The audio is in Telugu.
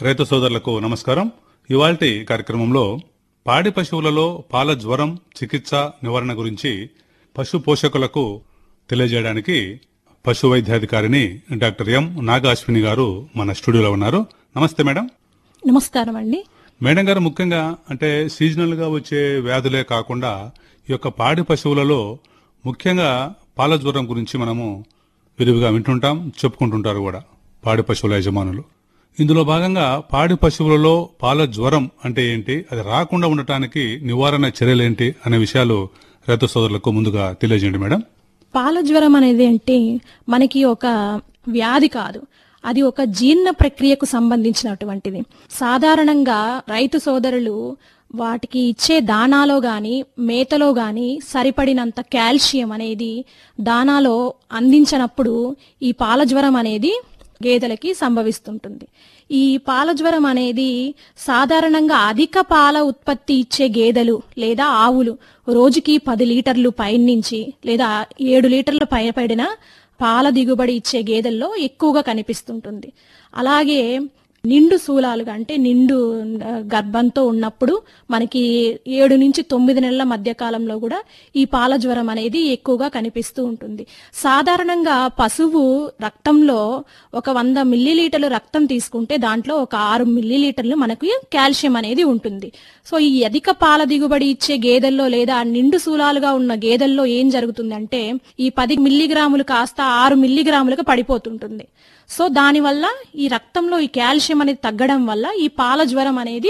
రైతు సోదరులకు నమస్కారం ఇవాల్టి కార్యక్రమంలో పాడి పశువులలో పాల జ్వరం చికిత్స నివారణ గురించి పశు పోషకులకు తెలియజేయడానికి పశు వైద్యాధికారిని డాక్టర్ ఎం నాగాశ్విని గారు మన స్టూడియోలో ఉన్నారు నమస్తే మేడం నమస్కారం అండి మేడం గారు ముఖ్యంగా అంటే సీజనల్ గా వచ్చే వ్యాధులే కాకుండా ఈ యొక్క పాడి పశువులలో ముఖ్యంగా పాల జ్వరం గురించి మనము విరివిగా వింటుంటాం చెప్పుకుంటుంటారు కూడా పాడి పశువుల యజమానులు ఇందులో భాగంగా పాడి పశువులలో పాల జ్వరం అంటే ఏంటి అది రాకుండా ఉండటానికి నివారణ చర్యలేంటి అనే విషయాలు రైతు సోదరులకు ముందుగా తెలియజేయండి మేడం పాల జ్వరం అనేది అంటే మనకి ఒక వ్యాధి కాదు అది ఒక జీర్ణ ప్రక్రియకు సంబంధించినటువంటిది సాధారణంగా రైతు సోదరులు వాటికి ఇచ్చే దానాలో గాని మేతలో గాని సరిపడినంత కాల్షియం అనేది దానాలో అందించనప్పుడు ఈ పాల జ్వరం అనేది గేదెలకి సంభవిస్తుంటుంది ఈ పాల జ్వరం అనేది సాధారణంగా అధిక పాల ఉత్పత్తి ఇచ్చే గేదెలు లేదా ఆవులు రోజుకి పది లీటర్లు పైనుంచి లేదా ఏడు లీటర్లు పైపడిన పాల దిగుబడి ఇచ్చే గేదెల్లో ఎక్కువగా కనిపిస్తుంటుంది అలాగే నిండు శూలాలుగా అంటే నిండు ఆ, గర్భంతో ఉన్నప్పుడు మనకి ఏడు నుంచి తొమ్మిది నెలల మధ్య కాలంలో కూడా ఈ పాల జ్వరం అనేది ఎక్కువగా కనిపిస్తూ ఉంటుంది సాధారణంగా పశువు రక్తంలో ఒక వంద మిల్లీలీటర్లు రక్తం తీసుకుంటే దాంట్లో ఒక ఆరు మిల్లీలీటర్లు మనకు కాల్షియం అనేది ఉంటుంది సో ఈ అధిక పాల దిగుబడి ఇచ్చే గేదెల్లో లేదా నిండు శూలాలుగా ఉన్న గేదెల్లో ఏం జరుగుతుందంటే ఈ పది మిల్లీగ్రాములు కాస్త ఆరు మిల్లీగ్రాములకు పడిపోతుంటుంది సో దానివల్ల ఈ రక్తంలో ఈ కాల్షియం అనేది తగ్గడం వల్ల ఈ పాల జ్వరం అనేది